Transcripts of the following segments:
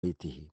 بيته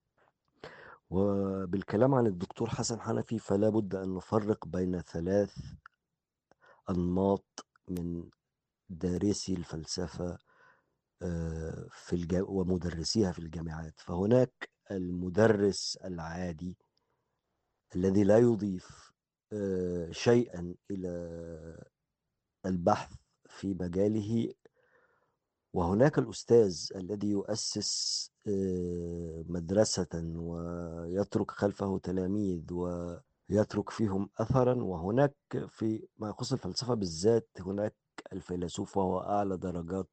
وبالكلام عن الدكتور حسن حنفي فلا بد أن نفرق بين ثلاث أنماط من دارسي الفلسفة آه، في الجا... ومدرسيها في الجامعات فهناك المدرس العادي الذي لا يضيف آه، شيئا إلى البحث في مجاله وهناك الأستاذ الذي يؤسس آه، مدرسة ويترك خلفه تلاميذ ويترك فيهم أثرا وهناك في ما يخص الفلسفة بالذات هناك الفيلسوف وهو أعلى درجات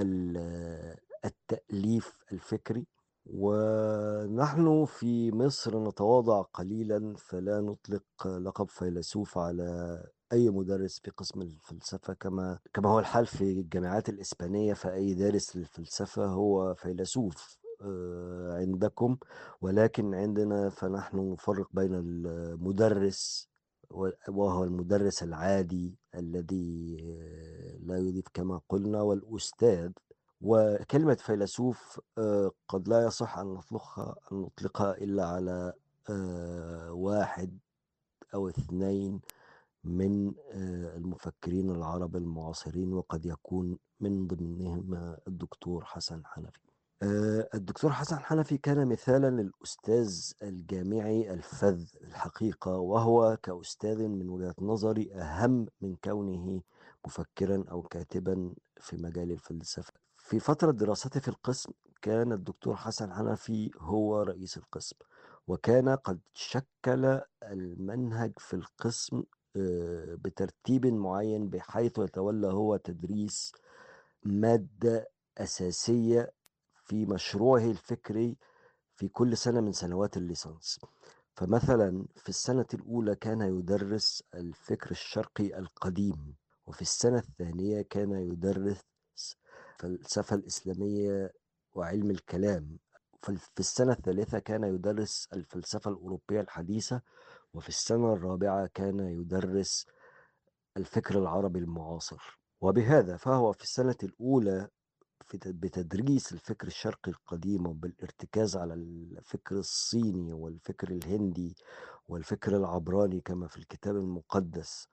التأليف الفكري ونحن في مصر نتواضع قليلا فلا نطلق لقب فيلسوف على أي مدرس في قسم الفلسفة كما كما هو الحال في الجامعات الإسبانية فأي دارس للفلسفة هو فيلسوف آه، عندكم ولكن عندنا فنحن نفرق بين المدرس وهو المدرس العادي الذي آه، لا يضيف كما قلنا والأستاذ وكلمة فيلسوف آه، قد لا يصح أن نطلقها أن نطلقها إلا على آه، واحد أو اثنين من المفكرين العرب المعاصرين وقد يكون من ضمنهم الدكتور حسن حنفي آه، الدكتور حسن حنفي كان مثالا للأستاذ الجامعي الفذ الحقيقة وهو كأستاذ من وجهة نظري أهم من كونه مفكرا أو كاتبا في مجال الفلسفة في فترة دراسته في القسم كان الدكتور حسن حنفي هو رئيس القسم وكان قد شكل المنهج في القسم آه، بترتيب معين بحيث يتولى هو تدريس مادة أساسية في مشروعه الفكري في كل سنة من سنوات الليسانس فمثلا في السنة الأولى كان يدرس الفكر الشرقي القديم وفي السنة الثانية كان يدرس الفلسفة الإسلامية وعلم الكلام في السنة الثالثة كان يدرس الفلسفة الأوروبية الحديثة وفي السنة الرابعة كان يدرس الفكر العربي المعاصر وبهذا فهو في السنة الأولى بتدريس الفكر الشرقي القديم وبالارتكاز على الفكر الصيني والفكر الهندي والفكر العبراني كما في الكتاب المقدس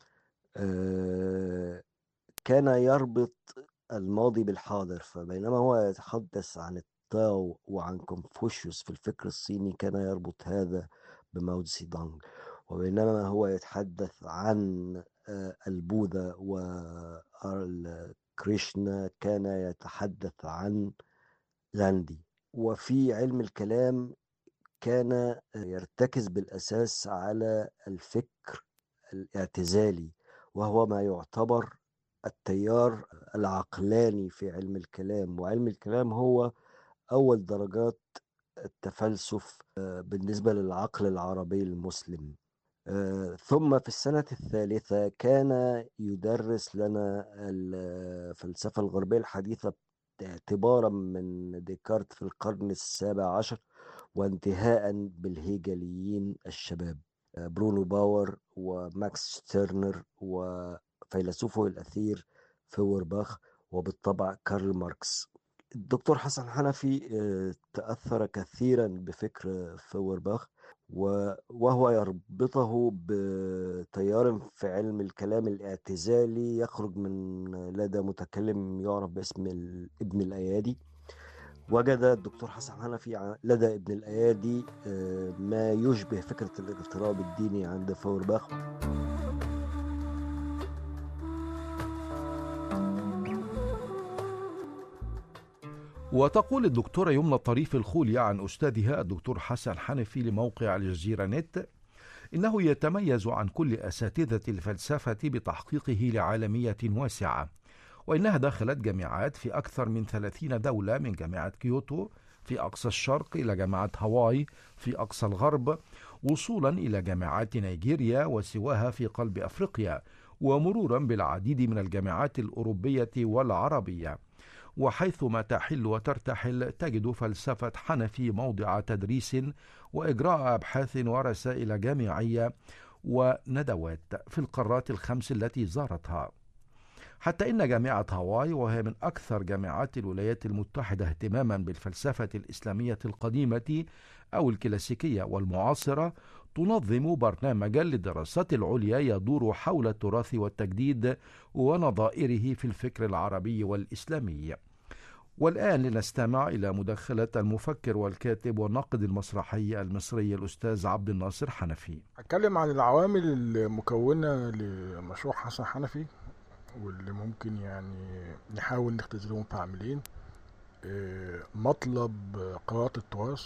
آه، كان يربط الماضي بالحاضر فبينما هو يتحدث عن التاو وعن كونفوشيوس في الفكر الصيني كان يربط هذا بماو تسي دونغ وبينما هو يتحدث عن آه، البوذا كريشنا كان يتحدث عن غاندي وفي علم الكلام كان يرتكز بالأساس على الفكر الاعتزالي وهو ما يعتبر التيار العقلاني في علم الكلام وعلم الكلام هو أول درجات التفلسف آه، بالنسبة للعقل العربي المسلم آه، ثم في السنة الثالثة كان يدرس لنا الفلسفة الغربية الحديثة اعتبارا من ديكارت في القرن السابع عشر وانتهاء بالهيجليين الشباب آه، برونو باور وماكس ستيرنر وفيلسوفه الأثير فورباخ وبالطبع كارل ماركس الدكتور حسن حنفي آه، تأثر كثيرا بفكر فورباخ وهو يربطه بتيار في علم الكلام الاعتزالي يخرج من لدى متكلم يعرف باسم ابن الأيادي وجد الدكتور حسن حنفي لدى ابن الأيادي آه، ما يشبه فكرة الاغتراب الديني عند فورباخ وتقول الدكتورة يمنى الطريف الخولي عن أستاذها الدكتور حسن حنفي لموقع الجزيرة نت إنه يتميز عن كل أساتذة الفلسفة بتحقيقه لعالمية واسعة وإنها دخلت جامعات في أكثر من ثلاثين دولة من جامعة كيوتو في أقصى الشرق إلى جامعة هاواي في أقصى الغرب وصولا إلى جامعات نيجيريا وسواها في قلب أفريقيا ومرورا بالعديد من الجامعات الأوروبية والعربية وحيثما تحل وترتحل تجد فلسفة حنفي موضع تدريس وإجراء أبحاث ورسائل جامعية وندوات في القارات الخمس التي زارتها حتى إن جامعة هاواي وهي من أكثر جامعات الولايات المتحدة اهتماما بالفلسفة الإسلامية القديمة أو الكلاسيكية والمعاصرة تنظم برنامجا للدراسات العليا يدور حول التراث والتجديد ونظائره في الفكر العربي والإسلامي والآن لنستمع إلى مداخلة المفكر والكاتب والناقد المسرحي المصري الأستاذ عبد الناصر حنفي هتكلم عن العوامل المكونة لمشروع حسن حنفي واللي ممكن يعني نحاول نختزلهم في عاملين آه، مطلب قراءة التراث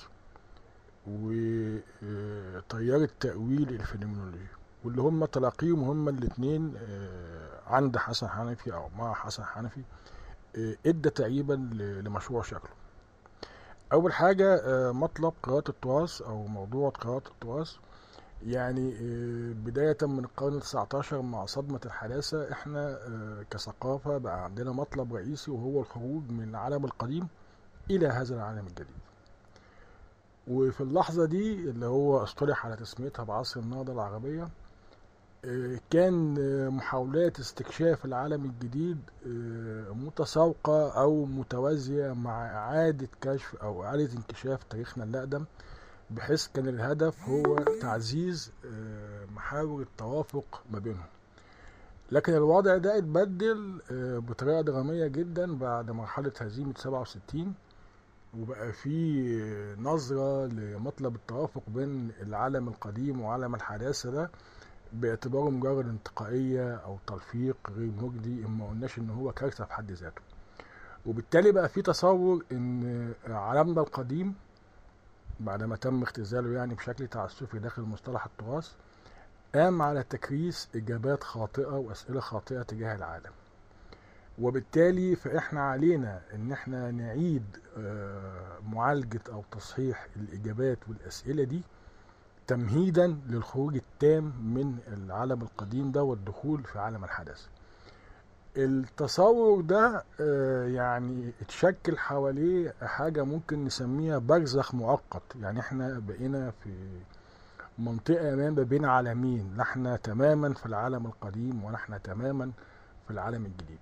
وتيار التأويل الفينومينولوجي واللي هم تلاقيهم هم الاثنين عند حسن حنفي او مع حسن حنفي آه، ادى تقريبا ل- لمشروع شكله اول حاجة آه، مطلب قراءة التراث او موضوع قراءة التراث يعني آه، بداية من القرن التسعتاشر مع صدمة الحداثة احنا آه، كثقافة بقى عندنا مطلب رئيسي وهو الخروج من العالم القديم إلى هذا العالم الجديد وفي اللحظة دي اللي هو اصطلح على تسميتها بعصر النهضة العربية آه، كان آه، محاولات استكشاف العالم الجديد آه، متساوقة أو متوازية مع إعادة كشف أو إعادة انكشاف تاريخنا الأقدم بحيث كان الهدف هو تعزيز آه، محاور التوافق ما بينهم لكن الوضع ده اتبدل آه، بطريقة درامية جدا بعد مرحلة هزيمة 67 وبقى في نظرة لمطلب التوافق بين العالم القديم وعالم الحداثة ده باعتباره مجرد انتقائية أو تلفيق غير مجدي إن ما قلناش إن هو كارثة في حد ذاته وبالتالي بقى في تصور إن عالمنا القديم بعدما تم اختزاله يعني بشكل تعسفي داخل مصطلح التراث قام على تكريس إجابات خاطئة وأسئلة خاطئة تجاه العالم وبالتالي فإحنا علينا إن إحنا نعيد آه، معالجة أو تصحيح الإجابات والأسئلة دي تمهيدا للخروج التام من العالم القديم ده والدخول في عالم الحداثة التصور ده آه، يعني اتشكل حواليه حاجة ممكن نسميها برزخ مؤقت يعني احنا بقينا في منطقة ما بين عالمين نحن تماما في العالم القديم ونحن تماما في العالم الجديد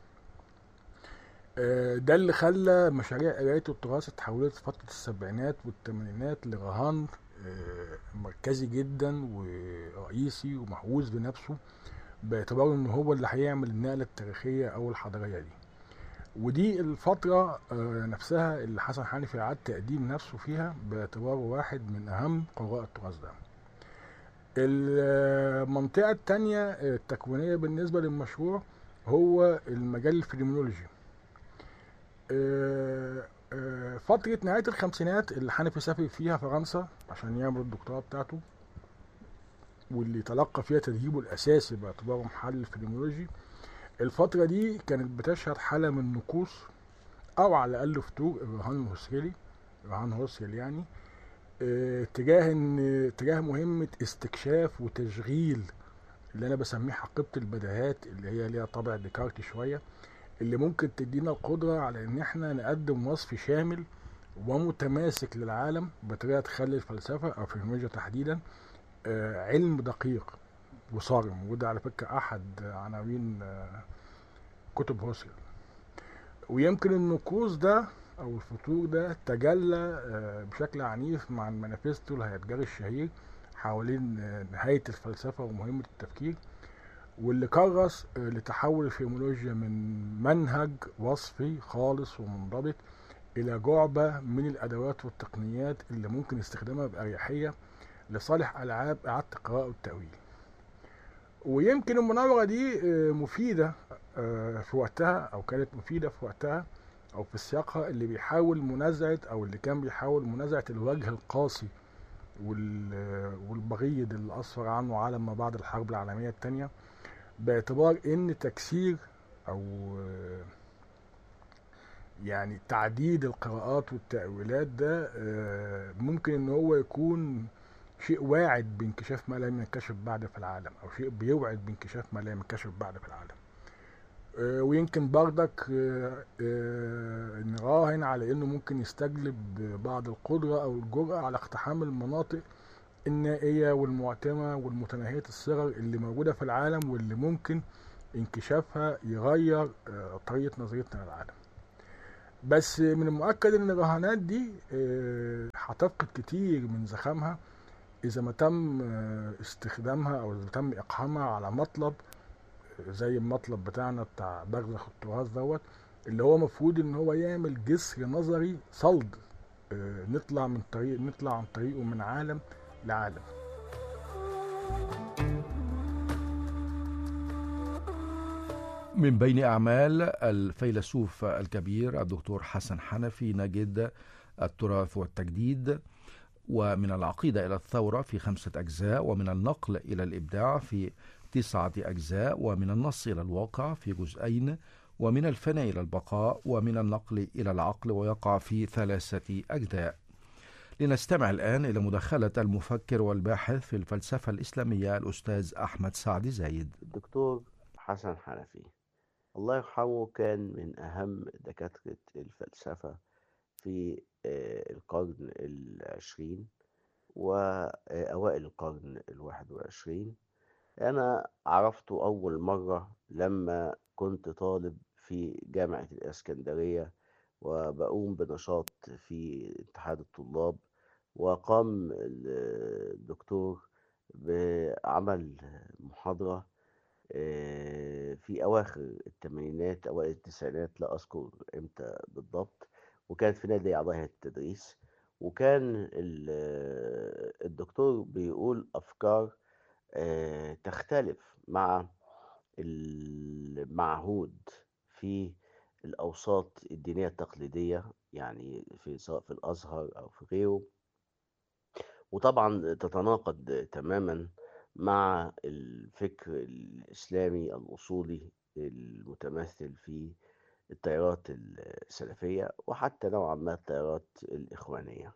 آه، ده اللي خلى مشاريع قراية التراث اتحولت في فترة السبعينات والثمانينات لرهان آه، مركزي جدا ورئيسي ومهووس بنفسه باعتباره ان هو اللي هيعمل النقلة التاريخية او الحضارية دي ودي الفترة آه، نفسها اللي حسن حنفي أعاد تقديم نفسه فيها باعتباره واحد من أهم قراء التراث ده. المنطقة التانية التكوينية بالنسبة للمشروع هو المجال الفينومينولوجي. آه، آه، فترة نهاية الخمسينات اللي حنفي سافر فيها فرنسا عشان يعمل الدكتوراه بتاعته واللي تلقى فيها تدريبه الأساسي باعتباره محلل فينومينولوجي الفترة دي كانت بتشهد حالة من نقوص أو على الأقل فتور الرهان الهوسريلي رهان هوسريل يعني آه، تجاه إن تجاه مهمة استكشاف وتشغيل اللي أنا بسميه حقيبة البديهات اللي هي ليها طابع ديكارتي شوية اللي ممكن تدينا القدرة على إن إحنا نقدم وصف شامل ومتماسك للعالم بطريقة تخلي الفلسفة أو الفينولوجيا تحديدا آه، علم دقيق وصارم وده على فكرة أحد عناوين آه، كتب هوسل ويمكن النقوص ده أو الفتور ده تجلى آه، بشكل عنيف مع المانيفستو اللي هيتجري الشهير حوالين آه، نهاية الفلسفة ومهمة التفكير واللي كرس آه، لتحول الفيمولوجيا من منهج وصفي خالص ومنضبط إلى جعبة من الأدوات والتقنيات اللي ممكن استخدامها بأريحية لصالح ألعاب إعادة القراءة والتأويل ويمكن المناورة دي آه، مفيدة آه، في وقتها أو كانت مفيدة في وقتها أو في سياقها اللي بيحاول منازعة أو اللي كان بيحاول منازعة الوجه القاسي وال- والبغيض اللي أسفر عنه عالم ما بعد الحرب العالمية الثانية باعتبار إن تكسير أو آه، يعني تعديد القراءات والتأويلات ده آه، ممكن إن هو يكون شيء واعد بانكشاف ما لم ينكشف بعد في العالم او شيء بيوعد بانكشاف ما لم ينكشف بعد في العالم آه، ويمكن بردك آه، آه، نراهن على انه ممكن يستجلب بعض القدرة او الجرأة على اقتحام المناطق النائية والمعتمة والمتناهية الصغر اللي موجودة في العالم واللي ممكن انكشافها يغير آه، طريقة نظرتنا للعالم بس من المؤكد ان الرهانات دي آه، هتفقد كتير من زخامها اذا ما تم آه، استخدامها او اذا تم اقحامها على مطلب آه، زي المطلب بتاعنا بتاع برزخ التراث دوت اللي هو مفروض ان هو يعمل جسر نظري صلد آه، نطلع من طريق نطلع عن طريقه من عالم لعالم من بين أعمال الفيلسوف الكبير الدكتور حسن حنفي نجد التراث والتجديد ومن العقيدة إلى الثورة في خمسة أجزاء ومن النقل إلى الإبداع في تسعة أجزاء ومن النص إلى الواقع في جزئين ومن الفناء إلى البقاء ومن النقل إلى العقل ويقع في ثلاثة أجزاء لنستمع الآن إلى مداخلة المفكر والباحث في الفلسفة الإسلامية الأستاذ أحمد سعد زايد الدكتور حسن حنفي الله يرحمه كان من أهم دكاترة الفلسفة في آه، القرن العشرين وأوائل القرن الواحد والعشرين أنا عرفته أول مرة لما كنت طالب في جامعة الإسكندرية وبقوم بنشاط في اتحاد الطلاب وقام الدكتور بعمل محاضرة آه، في أواخر الثمانينات أوائل التسعينات لا أذكر إمتى بالضبط وكانت في نادي أعضاء التدريس وكان ال- الدكتور بيقول أفكار آه، تختلف مع المعهود في الأوساط الدينية التقليدية يعني في سواء في الأزهر أو في غيره وطبعا تتناقض تماما مع الفكر الإسلامي الأصولي المتمثل في التيارات السلفية وحتى نوعا ما التيارات الإخوانية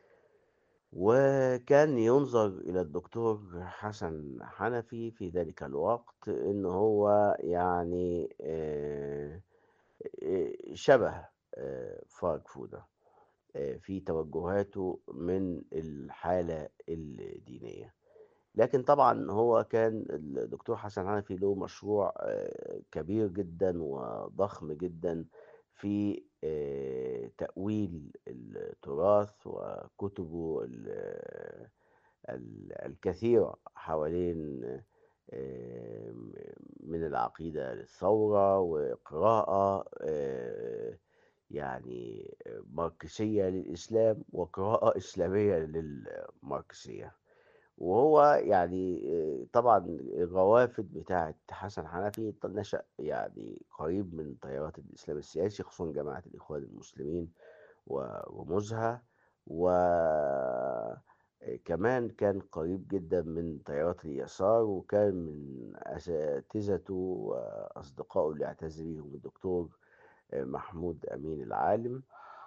وكان ينظر إلى الدكتور حسن حنفي في ذلك الوقت إن هو يعني آه، آه، شبه آه، فارغ فودا آه، في توجهاته من الحالة الدينية لكن طبعا هو كان الدكتور حسن حنفي له مشروع آه، كبير جدا وضخم جدا في آه، تأويل التراث وكتبه ال- ال- الكثيرة حوالين آه، من العقيدة للثورة وقراءة آه، يعني ماركسية للإسلام وقراءة إسلامية للماركسية وهو يعني آه، طبعا الروافد بتاعة حسن حنفي نشأ يعني قريب من تيارات الإسلام السياسي خصوصا جماعة الإخوان المسلمين ورموزها وكمان كان قريب جدا من تيارات اليسار وكان من أساتذته وأصدقائه اللي اعتز بيهم الدكتور آه، محمود أمين العالم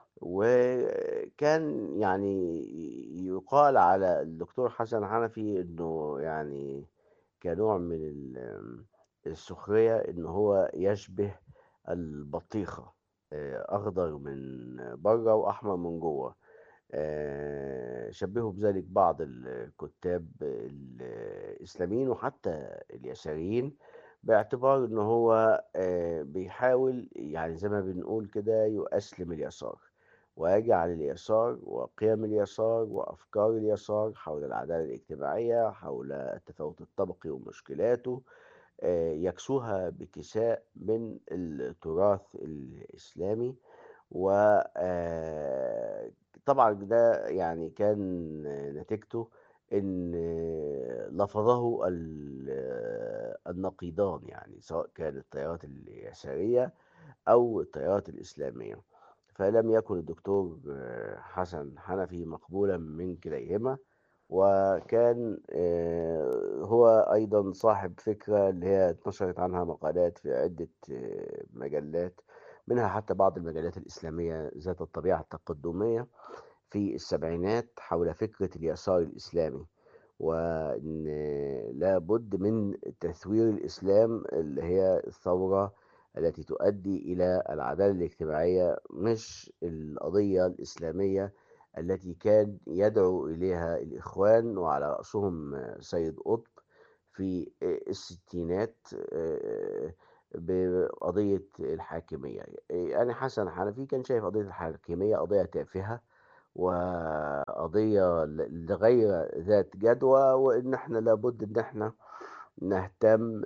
وكان يعني يقال على الدكتور حسن حنفي انه يعني كنوع من ال- السخرية ان هو يشبه البطيخة آه، اخضر من بره واحمر من جوه آه، شبهوا بذلك بعض الكتاب الاسلاميين وحتى اليساريين باعتبار ان هو آه، بيحاول يعني زي ما بنقول كده يؤسلم اليسار ويجعل اليسار وقيم اليسار وأفكار اليسار حول العدالة الاجتماعية حول التفاوت الطبقي ومشكلاته آه، يكسوها بكساء من التراث الإسلامي وطبعا ده يعني كان نتيجته ان لفظه ال- النقيضان يعني سواء كانت التيارات اليسارية او التيارات الإسلامية فلم يكن الدكتور آه، حسن حنفي مقبولا من كليهما وكان آه، هو أيضا صاحب فكرة اللي هي اتنشرت عنها مقالات في عدة آه، مجلات منها حتى بعض المجلات الإسلامية ذات الطبيعة التقدمية في السبعينات حول فكرة اليسار الإسلامي وإن لابد من تثوير الإسلام اللي هي الثورة التي تؤدي إلى العدالة الاجتماعية مش القضية الإسلامية التي كان يدعو إليها الإخوان وعلى رأسهم سيد قطب في في الستينات بقضية الحاكمية يعني حسن حنفي كان شايف قضية الحاكمية قضية تافهة وقضية لغير ذات جدوى وإن احنا لابد إن احنا نهتم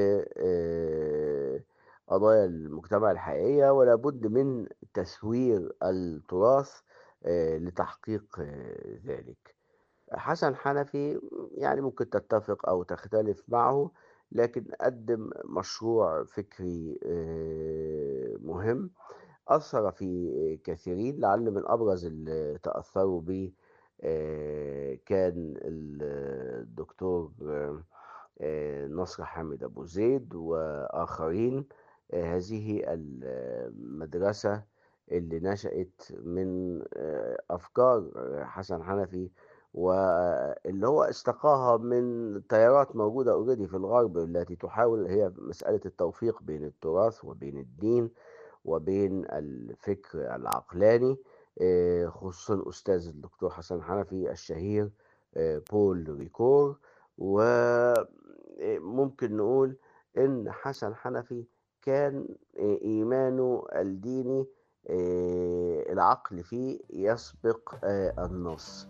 بقضايا المجتمع الحقيقية ولابد من تسوير التراث لتحقيق ذلك حسن حنفي يعني ممكن تتفق أو تختلف معه لكن قدم مشروع فكري مهم أثر في كثيرين لعل من أبرز اللي تأثروا به كان الدكتور نصر حامد أبو زيد وآخرين هذه المدرسة اللي نشأت من أفكار حسن حنفي واللي هو استقاها من تيارات موجودة اوريدي في الغرب التي تحاول هي مسألة التوفيق بين التراث وبين الدين وبين الفكر العقلاني خصوصا أستاذ الدكتور حسن حنفي الشهير بول ريكور وممكن نقول إن حسن حنفي كان إيمانه الديني العقل فيه يسبق النص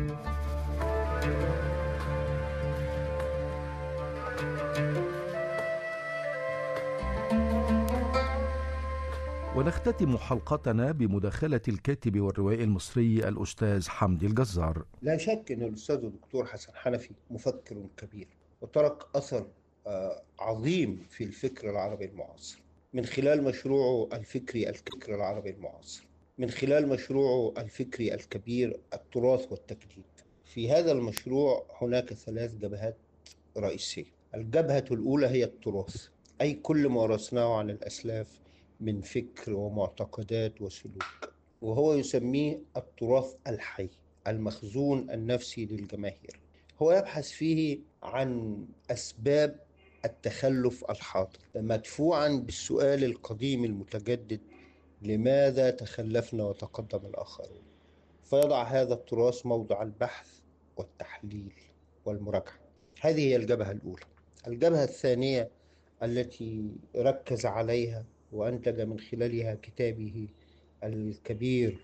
ونختتم حلقتنا بمداخلة الكاتب والروائي المصري الأستاذ حمدي الجزار لا شك أن الأستاذ الدكتور حسن حنفي مفكر كبير وترك أثر عظيم في الفكر العربي المعاصر من خلال مشروعه الفكري الفكر العربي المعاصر من خلال مشروعه الفكري الكبير التراث والتجديد في هذا المشروع هناك ثلاث جبهات رئيسية الجبهة الأولى هي التراث أي كل ما ورثناه عن الأسلاف من فكر ومعتقدات وسلوك وهو يسميه التراث الحي المخزون النفسي للجماهير هو يبحث فيه عن أسباب التخلف الحاضر مدفوعا بالسؤال القديم المتجدد لماذا تخلفنا وتقدم الآخرون فيضع هذا التراث موضع البحث والتحليل والمراجعة هذه هي الجبهة الأولى الجبهة الثانية التي ركز عليها وأنتج من خلالها كتابه الكبير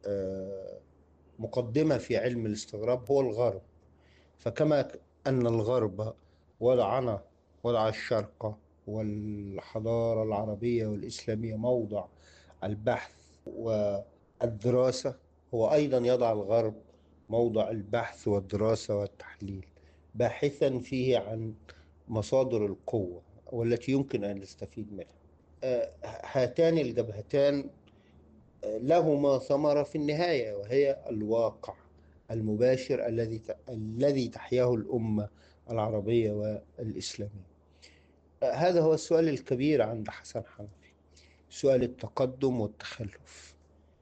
مقدمة في علم الاستغراب هو الغرب فكما أن الغرب وضعنا وضع الشرق والحضارة العربية والإسلامية موضع البحث والدراسة هو أيضا يضع الغرب موضع البحث والدراسة والتحليل باحثا فيه عن مصادر القوة والتي يمكن أن نستفيد منها هاتان الجبهتان لهما ثمرة في النهاية وهي الواقع المباشر الذي الذي تحياه الأمة العربية والإسلامية هذا هو السؤال الكبير عند حسن حنفي سؤال التقدم والتخلف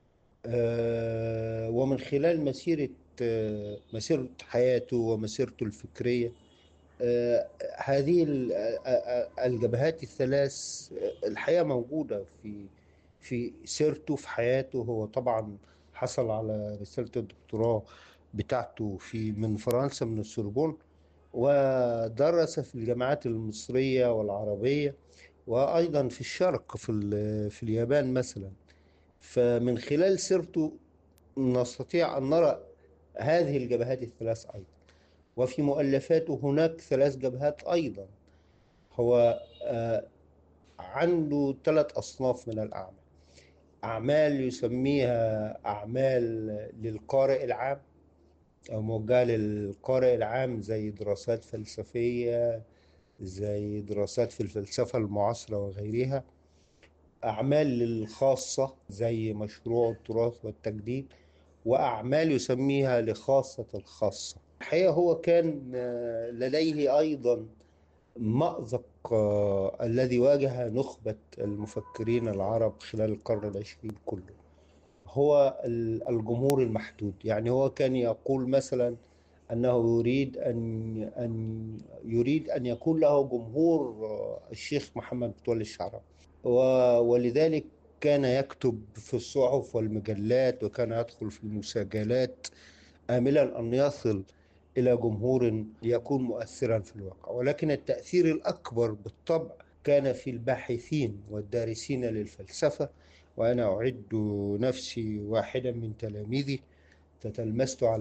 ومن خلال مسيرة مسيرة حياته ومسيرته الفكرية هذه الجبهات الثلاث الحقيقة موجودة في في سيرته في حياته هو طبعا حصل على رسالة الدكتوراه بتاعته في من فرنسا من السوربون ودرس في الجامعات المصرية والعربية وأيضا في الشرق في, في اليابان مثلا فمن خلال سيرته نستطيع أن نرى هذه الجبهات الثلاث أيضا وفي مؤلفاته هناك ثلاث جبهات أيضا هو عنده ثلاث أصناف من الأعمال أعمال يسميها أعمال للقارئ العام أو موجهة للقارئ العام زي دراسات فلسفية زي دراسات في الفلسفة المعاصرة وغيرها أعمال للخاصة زي مشروع التراث والتجديد وأعمال يسميها لخاصة الخاصة الحقيقة هو كان لديه أيضا مأزق الذي واجه نخبة المفكرين العرب خلال القرن العشرين كله هو الجمهور المحدود يعني هو كان يقول مثلا أنه يريد أن أن يريد أن يكون له جمهور الشيخ محمد متولي الشعراوي ولذلك كان يكتب في الصحف والمجلات وكان يدخل في المساجلات آملا أن يصل إلى جمهور ليكون مؤثرا في الواقع ولكن التأثير الأكبر بالطبع كان في الباحثين والدارسين للفلسفة وأنا أعد نفسي واحدا من تلاميذي تتلمذت على